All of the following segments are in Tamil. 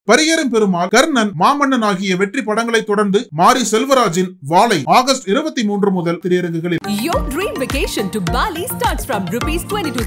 பரியரும் பெருமாள் கர்ணன் மாமன்னன் ஆகிய வெற்றி படங்களை தொடர்ந்து மாரி செல்வராஜின் வாளை ஆகஸ்ட் இருபத்தி மூன்று முதல் திரையரங்குகளில் Your dream vacation to Bali starts from rupees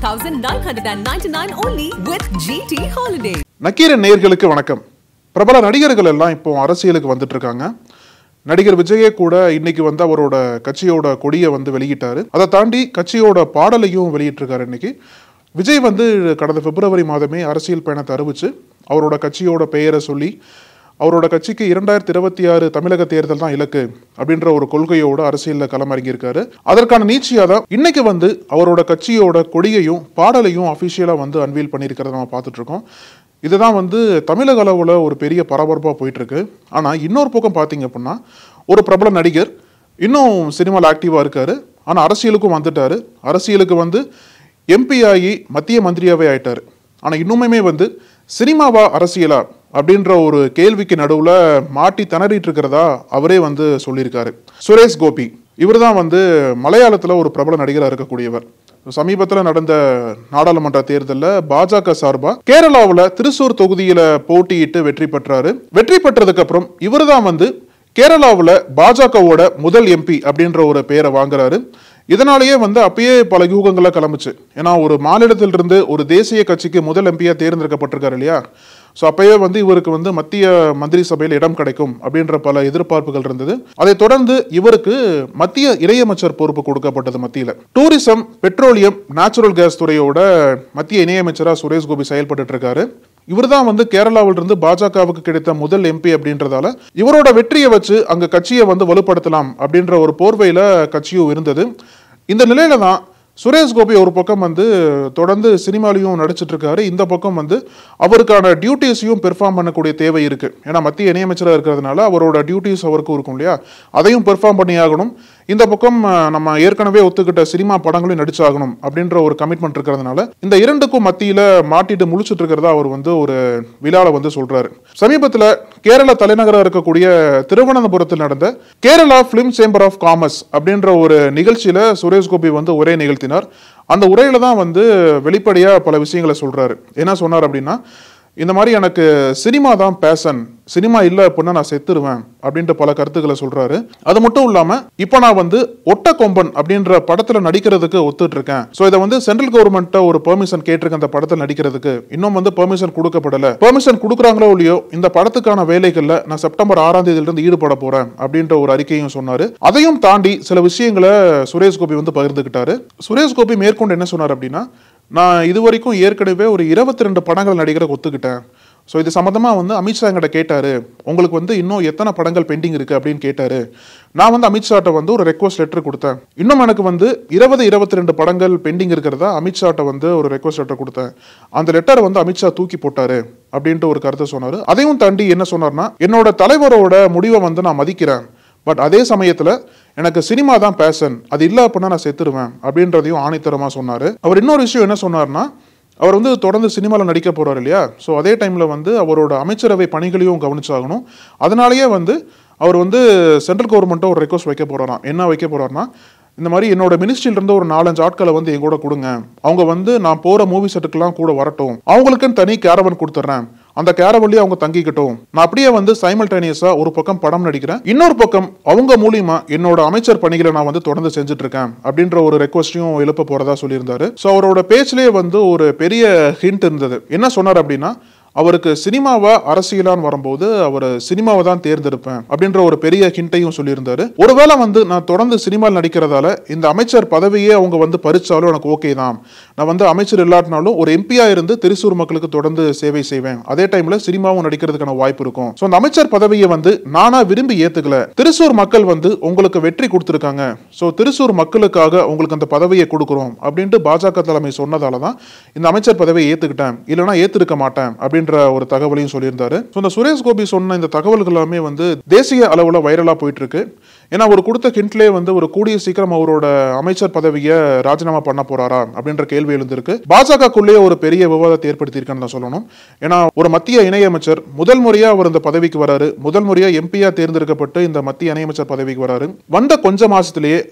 22,999 only with GT Holiday. Nakkheeran நேயர்களுக்கு வணக்கம் பிரபல நடிகர்கள் எல்லாம் இப்போ அரசியலுக்கு வந்துட்டு இருக்காங்க நடிகர் விஜயே கூட இன்னைக்கு வந்து அவரோட கட்சியோட கொடியை வந்து வெளியிட்டாரு அதை தாண்டி கட்சியோட பாடலையும் வெளியிட்டிருக்காரு இன்னைக்கு விஜய் வந்து கடந்த பிப்ரவரி மாதமே அரசியல் பயணத்தை அறிவிச்சு அவரோட கட்சியோட பெயரை சொல்லி அவரோட கட்சிக்கு இரண்டாயிரத்தி இருபத்தி ஆறு தமிழக தேர்தல் தான் இலக்கு அப்படின்ற ஒரு கொள்கையோட அரசியலில் களமிறங்கியிருக்காரு அதற்கான நீட்சியாக தான் இன்னைக்கு வந்து அவரோட கட்சியோட கொடியையும் பாடலையும் அஃபிஷியலாக வந்து அன்வீல் பண்ணியிருக்கிறத நம்ம பார்த்துட்டு இருக்கோம் இதுதான் வந்து தமிழக அளவில் ஒரு பெரிய பரபரப்பாக போயிட்டு இருக்கு ஆனால் இன்னொரு பக்கம் பார்த்தீங்க அப்படின்னா ஒரு பிரபல நடிகர் இன்னும் சினிமாவில் ஆக்டிவாக இருக்காரு ஆனால் அரசியலுக்கும் வந்துட்டாரு அரசியலுக்கு வந்து எம்பி ஆகி மத்திய மந்திரியாவே ஆயிட்டாரு ஆனால் இன்னுமே வந்து சினிமாவா அரசியலா அப்படின்ற ஒரு கேள்விக்கு நடுவில் மாட்டி திணறிட்டு இருக்கிறதா அவரே வந்து சொல்லியிருக்காரு சுரேஷ் கோபி இவர் தான் வந்து மலையாளத்தில் ஒரு பிரபல நடிகராக இருக்கக்கூடியவர் சமீபத்தில் நடந்த நாடாளுமன்ற தேர்தலில் பாஜக சார்பாக கேரளாவில் திருசூர் தொகுதியில் போட்டியிட்டு வெற்றி பெற்றாரு வெற்றி பெற்றதுக்கு அப்புறம் இவர் தான் வந்து கேரளாவில் பாஜகவோட முதல் எம்பி அப்படின்ற ஒரு பெயரை வாங்குறாரு இதனாலேயே வந்து அப்பயே பல யூகங்களை கிளம்புச்சு ஏன்னா ஒரு மாநிலத்திலிருந்து ஒரு தேசிய கட்சிக்கு முதல் எம்பியா தேர்ந்தெடுக்கப்பட்டிருக்காரு இல்லையா ஸோ அப்பயே வந்து இவருக்கு வந்து மத்திய மந்திரி சபையில் இடம் கிடைக்கும் அப்படின்ற பல எதிர்பார்ப்புகள் இருந்தது அதைத் தொடர்ந்து இவருக்கு மத்திய இணையமைச்சர் பொறுப்பு கொடுக்கப்பட்டது மத்தியில் டூரிசம் பெட்ரோலியம் நேச்சுரல் கேஸ் துறையோட மத்திய இணையமைச்சராக சுரேஷ் கோபி செயல்பட்டு இருக்காரு இவர் தான் வந்து கேரளாவில் இருந்து பாஜகவுக்கு கிடைத்த முதல் எம்பி அப்படின்றதால இவரோட வெற்றியை வச்சு அங்க கட்சியை வந்து வலுப்படுத்தலாம் அப்படின்ற ஒரு போர்வையில கட்சியும் இருந்தது இந்த நிலையில தான் சுரேஷ் கோபி ஒரு பக்கம் வந்து தொடர்ந்து சினிமாலையும் நடிச்சிட்டு இருக்காரு இந்த பக்கம் வந்து அவருக்கான டியூட்டிஸையும் பெர்ஃபார்ம் பண்ணக்கூடிய தேவை இருக்கு ஏன்னா மத்திய இணையமைச்சராக இருக்கிறதுனால அவரோட டியூட்டிஸ் அவருக்கும் இருக்கும் இல்லையா அதையும் பெர்ஃபார்ம் பண்ணி ஆகணும் இந்த பக்கம் அஹ், நம்ம ஏற்கனவே ஒத்துக்கிட்ட சினிமா படங்களையும் நடிச்சாகணும் அப்படின்ற ஒரு கமிட்மெண்ட் இருக்கிறதுனால இந்த இரண்டுக்கும் மத்தியில மாட்டிட்டு முழிச்சிட்டு இருக்கிறதா அவர் வந்து ஒரு விழால வந்து சொல்றாரு சமீபத்தில் கேரள தலைநகராக இருக்கக்கூடிய திருவனந்தபுரத்தில் நடந்த Kerala film chamber of commerce அப்படின்ற ஒரு நிகழ்ச்சியில சுரேஷ் கோபி வந்து உரை நிகழ்த்தினார் அந்த உரையில தான் வந்து வெளிப்படையா பல விஷயங்களை சொல்றாரு என்ன சொன்னார் அப்படின்னா இந்த மாதிரி எனக்கு சினிமா தான் பேஷன் சினிமா இல்லை அப்படின்னா நான் செத்துருவேன் அப்படின்ற பல கருத்துக்களை சொல்றாரு அது மட்டும் இல்லாம இப்போ நான் வந்து ஒட்ட கொம்பன் அப்படின்ற படத்துல நடிக்கிறதுக்கு ஒத்துட்டு இருக்கேன் ஸோ இதை வந்து சென்ட்ரல் கவர்மெண்ட்ட ஒரு பெர்மிஷன் கேட்டிருக்கேன் அந்த படத்தில் நடிக்கிறதுக்கு இன்னும் வந்து பெர்மிஷன் கொடுக்கப்படல பெர்மிஷன் கொடுக்குறாங்களோ இல்லையோ இந்த படத்துக்கான வேலைகள்ல நான் செப்டம்பர் ஆறாம் தேதியில இருந்து ஈடுபட போறேன் அப்படின்ற ஒரு அறிக்கையும் சொன்னாரு அதையும் தாண்டி சில விஷயங்களை சுரேஷ் கோபி வந்து பகிர்ந்துக்கிட்டாரு சுரேஷ் கோபி மேற்கொண்டு என்ன சொன்னார் அப்படின்னா நான் இது வரைக்கும் ஏற்கனவே ஒரு இருபத்தி ரெண்டு படங்கள் நடிக்கிற ஒத்துக்கிட்டேன் ஸோ இது சம்மந்தமாக வந்து அமித்ஷா என்கிட்ட கேட்டார் உங்களுக்கு வந்து இன்னும் எத்தனை படங்கள் பெண்டிங் இருக்குது அப்படின்னு கேட்டார் நான் வந்து அமித்ஷாட்ட வந்து ஒரு ரெக்வஸ்ட் லெட்டர் கொடுத்தேன் இன்னும் எனக்கு வந்து இருபது இருபத்தி ரெண்டு படங்கள் பெண்டிங் இருக்கிறதா அமித்ஷாட்ட வந்து ஒரு ரெக்வஸ்ட் லெட்டர் கொடுத்தேன் அந்த லெட்டரை வந்து அமித்ஷா தூக்கி போட்டாரு அப்படின்ட்டு ஒரு கருத்தை சொன்னார் அதையும் தாண்டி என்ன சொன்னார்னா என்னோட தலைவரோட முடிவை வந்து நான் மதிக்கிறேன் பட் அதே சமயத்தில் எனக்கு சினிமா தான் பேஷன் அது இல்லை அப்படின்னா நான் செத்துருவேன் அப்படின்றதையும் ஆணித்தரமாக சொன்னார் அவர் இன்னொரு விஷயம் என்ன சொன்னார்னா அவர் வந்து தொடர்ந்து சினிமாவில் நடிக்க போறாரு இல்லையா ஸோ அதே டைமில் வந்து அவரோட அமைச்சரவை பணிகளையும் கவனிச்சாகணும் அதனாலேயே வந்து அவர் வந்து சென்ட்ரல் கவர்மெண்ட்டை ஒரு ரெக்வஸ்ட் வைக்க போறாராம் என்ன வைக்க போறாருன்னா இந்த மாதிரி என்னோட மினிஸ்ட்ரியில இருந்து ஒரு நாலஞ்சு ஆட்களை வந்து என் கூட கொடுங்க அவங்க வந்து நான் போற மூவி செட்டுக்கெல்லாம் கூட வரட்டும் அவங்களுக்குன்னு தனி கேரவன் கொடுத்துட்றேன் அந்த கேரவன்லயே அவங்க தங்கிக்கட்டும் நான் அப்படியே வந்து சைமல்டேனியஸா ஒரு பக்கம் படம் நடிக்கிறேன் இன்னொரு பக்கம் அவங்க மூலியமா என்னோட அமைச்சர் பணிகளை நான் வந்து தொடர்ந்து செஞ்சுட்டு இருக்கேன் அப்படின்ற ஒரு ரெக்வஸ்டையும் எழுப்ப போறதா சொல்லியிருந்தாரு ஸோ அவரோட பேச்சிலேயே வந்து ஒரு பெரிய ஹிண்ட் இருந்தது என்ன சொன்னார் அப்படின்னா அவருக்கு சினிமாவா அரசியலான்னு வரும்போது அவர் சினிமாவை தான் தேர்ந்தெடுப்பேன் அப்படின்ற ஒரு பெரிய ஹிண்ட்டையும் சொல்லியிருந்தாரு ஒருவேளை வந்து நான் தொடர்ந்து சினிமாவில் நடிக்கிறதால இந்த அமைச்சர் பதவியே அவங்க வந்து பறிச்சாலும் எனக்கு ஓகே தான் நான் வந்து அமைச்சர் இல்லாட்டினாலும் ஒரு எம்பியா இருந்து திருச்சூர் மக்களுக்கு தொடர்ந்து சேவை செய்வேன் அதே டைம்ல சினிமாவும் நடிக்கிறதுக்கான வாய்ப்பு இருக்கும் ஸோ அந்த அமைச்சர் பதவியை வந்து நானா விரும்பி ஏத்துக்கல திருச்சூர் மக்கள் வந்து உங்களுக்கு வெற்றி கொடுத்துருக்காங்க ஸோ திருச்சூர் மக்களுக்காக உங்களுக்கு அந்த பதவியை கொடுக்குறோம் அப்படின்ட்டு பாஜக தலைமை சொன்னதால தான் இந்த அமைச்சர் பதவியை ஏத்துக்கிட்டேன் இல்லைன்னா ஏத்திருக்க மாட்டேன் அப்படின்ற ஒரு தகவலையும் சொல்லியிருந்தாரு ஸோ இந்த சுரேஷ் கோபி சொன்ன இந்த தகவல்கள் எல்லாமே வந்து தேசிய அளவில் வைரலாக போயிட்டு இருக்கு ஏன்னா அவர் கொடுத்த ஹிண்ட்லே வந்து ஒரு கூடிய சீக்கிரம் அவரோட அமைச்சர் பதவியை ராஜினாமா பண்ண போறாரா அப்படின்ற கேள்வி எழுந்திருக்கு பாஜகக்குள்ளேயே ஒரு பெரிய விவாதத்தை ஏற்படுத்தியிருக்கேன்னு தான் சொல்லணும் ஏன்னா ஒரு மத்திய இணையமைச்சர் முதல் முறையா அவர் இந்த பதவிக்கு வராரு முதல் முறையா எம்பியா தேர்ந்தெடுக்கப்பட்டு இந்த மத்திய இணையமைச்சர் பதவிக்கு வராரு வந்த கொஞ்ச மாசத்திலேயே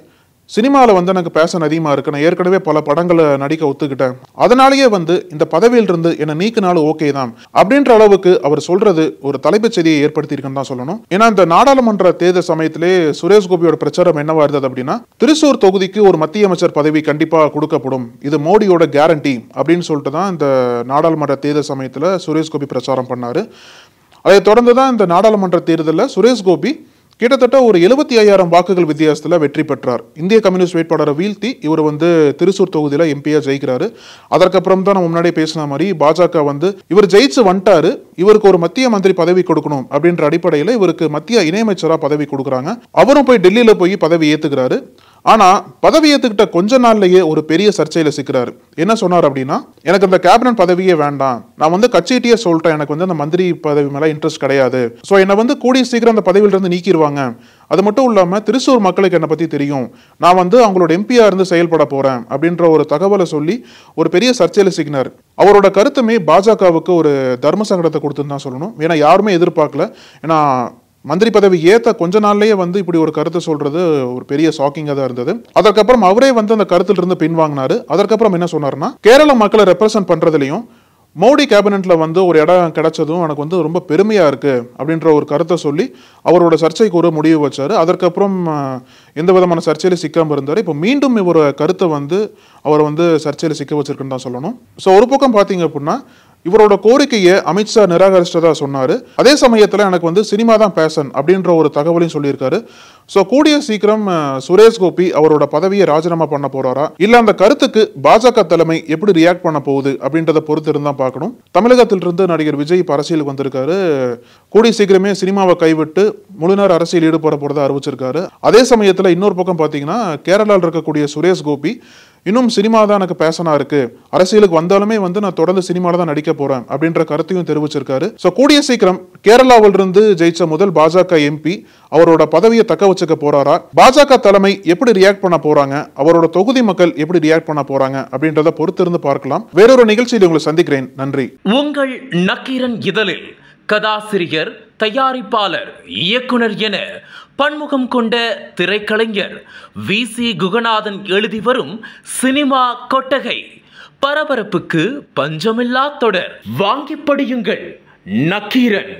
சினிமாவில் வந்து எனக்கு பேஷன் அதிகமாக இருக்கு நான் ஏற்கனவே பல படங்களை நடிக்க ஒத்துக்கிட்டேன் அதனாலேயே வந்து இந்த பதவியிலிருந்து என்னை நீக்கினாலும் ஓகே தான் அப்படின்ற அளவுக்கு அவர் சொல்றது ஒரு தலைப்புச் செய்தியை ஏற்படுத்தியிருக்குன்னு தான் சொல்லணும் ஏன்னா இந்த நாடாளுமன்ற தேர்தல் சமயத்திலே சுரேஷ் கோபியோட பிரச்சாரம் என்னவா இருந்தது அப்படின்னா திருச்சூர் தொகுதிக்கு ஒரு மத்திய அமைச்சர் பதவி கண்டிப்பா கொடுக்கப்படும் இது மோடியோட கேரண்டி அப்படின்னு சொல்லிட்டு தான் இந்த நாடாளுமன்ற தேர்தல் சமயத்தில் சுரேஷ் கோபி பிரச்சாரம் பண்ணாரு அதை தொடர்ந்து தான் இந்த நாடாளுமன்ற தேர்தலில் சுரேஷ் கோபி கிட்டத்தட்ட ஒரு எழுபத்தி ஐயாயிரம் வாக்குகள் வித்தியாசத்தில் வெற்றி பெற்றார் இந்திய கம்யூனிஸ்ட் வேட்பாளரை வீழ்த்தி இவர் வந்து திருச்சூர் தொகுதியில் எம்பியா ஜெயிக்கிறாரு அதற்கப்புறம் தான் நம்ம முன்னாடியே பேசின மாதிரி பாஜக வந்து இவர் ஜெயிச்சு வந்துட்டாரு இவருக்கு ஒரு மத்திய மந்திரி பதவி கொடுக்கணும் அப்படின்ற அடிப்படையில் இவருக்கு மத்திய இணையமைச்சராக பதவி கொடுக்குறாங்க அவரும் போய் டெல்லியில போய் பதவி ஏத்துக்கிறாரு ஆனா பதவி ஏத்துக்கிட்ட கொஞ்ச நாள்லயே ஒரு பெரிய சர்ச்சையில சிக்கிறாரு என்ன சொன்னார் அப்படின்னா எனக்கு அந்த கேபினட் பதவியே வேண்டாம் நான் வந்து கட்சியிட்டே சொல்லிட்டேன் எனக்கு வந்து அந்த மந்திரி பதவி மேல இன்ட்ரெஸ்ட் கிடையாது ஸோ என்னை வந்து கூடிய சீக்கிரம் அந்த பதவியில இருந்து நீக்கிடுவாங்க அது மட்டும் இல்லாம திருச்சூர் மக்களுக்கு என்னை பத்தி தெரியும் நான் வந்து அவங்களோட எம்பியா இருந்து செயல்பட போறேன் அப்படின்ற ஒரு தகவலை சொல்லி ஒரு பெரிய சர்ச்சையில சிக்கினார் அவரோட கருத்துமே பாஜகவுக்கு ஒரு தர்ம சங்கடத்தை கொடுத்துன்னு தான் சொல்லணும் ஏன்னா யாருமே எதிர்பார்க்கல ஏன்னா மந்திரி பதவி ஏத்த கொஞ்ச நாள்லயே வந்து இப்படி ஒரு கருத்து சொல்றது ஒரு பெரிய ஷாக்கிங்கா தான் இருந்தது அதற்கப்புறம் அவரே வந்து அந்த கருத்துல இருந்து பின்வாங்கினாரு அதற்கப்புறம் என்ன சொன்னாருன்னா கேரள மக்களை ரெப்ரசென்ட் பண்றதுலயும் மோடி கேபினெட்ல வந்து ஒரு இடம் கிடைச்சதும் எனக்கு வந்து ரொம்ப பெருமையா இருக்கு அப்படின்ற ஒரு கருத்தை சொல்லி அவரோட சர்ச்சைக்கு ஒரு முடிவு வச்சாரு அதற்கப்புறம் அஹ், எந்த விதமான சர்ச்சையில சிக்காம இருந்தாரு இப்போ மீண்டும் இவர் கருத்தை வந்து அவர் வந்து சர்ச்சையில சிக்க வச்சிருக்குன்னு தான் சொல்லணும் ஸோ ஒரு பக்கம் பாத்தீங்க அப்படின்னா இவரோட கோரிக்கையை அமித்ஷா நிராகரிச்சதா சொன்னாரு அதே சமயத்துல எனக்கு வந்து சினிமா தான் பேஷன் அப்படின்ற ஒரு தகவலையும் சொல்லியிருக்காரு ஸோ கூடிய சீக்கிரம் அஹ், சுரேஷ் கோபி அவரோட பதவியை ராஜினாமா பண்ண போறாரா இல்ல அந்த கருத்துக்கு பாஜக தலைமை எப்படி ரியாக்ட் பண்ண போகுது அப்படின்றத பொறுத்து இருந்தா பார்க்கணும் தமிழகத்திலிருந்து நடிகர் விஜய் இப்ப அரசியலுக்கு வந்திருக்காரு கூடிய சீக்கிரமே சினிமாவை கைவிட்டு முழுநேர அரசியல் ஈடுபட போறதா அறிவிச்சிருக்காரு அதே சமயத்துல இன்னொரு பக்கம் பாத்தீங்கன்னா கேரளாவில் இருக்கக்கூடிய சுரேஷ் கோபி இன்னும் சினிமா தான் எனக்கு பேஷனா இருக்கு அரசியலுக்கு வந்தாலுமே வந்து நான் தொடர்ந்து சினிமால தான் நடிக்க போறேன் அப்படின்ற கருத்தையும் தெரிவிச்சிருக்காரு ஸோ கூடிய சீக்கிரம் கேரளாவில் இருந்து ஜெயிச்ச முதல் பாஜக எம்பி அவரோட பதவியை தக்க வச்சுக்க போறாரா பாஜக தலைமை எப்படி ரியாக்ட் பண்ண போறாங்க அவரோட தொகுதி மக்கள் எப்படி ரியாக்ட் பண்ண போறாங்க அப்படின்றத பொறுத்து இருந்து பார்க்கலாம் வேறொரு நிகழ்ச்சியில் உங்களை சந்திக்கிறேன் நன்றி உங்கள் நக்கீரன் இதழில் கதாசிரியர் தயாரிப்பாளர் இயக்குனர் என பன்முகம் கொண்ட திரைக்கலைஞர் வி சி குகநாதன் எழுதி வரும் சினிமா கொட்டகை பரபரப்புக்கு பஞ்சமில்லா தொடர் வாங்கி படியுங்கள் நக்கீரன்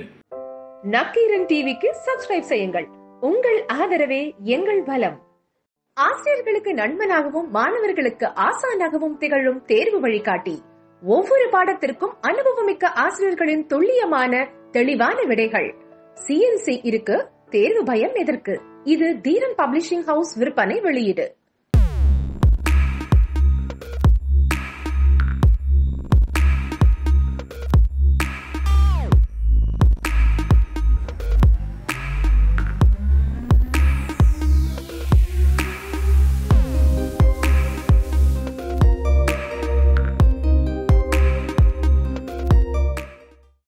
நக்கீரன் டிவிக்கு சப்ஸ்கிரைப் செய்யுங்கள் உங்கள் ஆதரவே எங்கள் பலம் ஆசிரியர்களுக்கு நண்பனாகவும் மாணவர்களுக்கு ஆசானாகவும் திகழும் தேர்வு வழிகாட்டி ஒவ்வொரு பாடத்திற்கும் அனுபவமிக்க ஆசிரியர்களின் துல்லியமான தெளிவான விடைகள் சிஎன்சி இருக்கு தேர்வு பயம் எதற்கு இது தீரன் பப்ளிஷிங் ஹவுஸ் விற்பனை வெளியீடு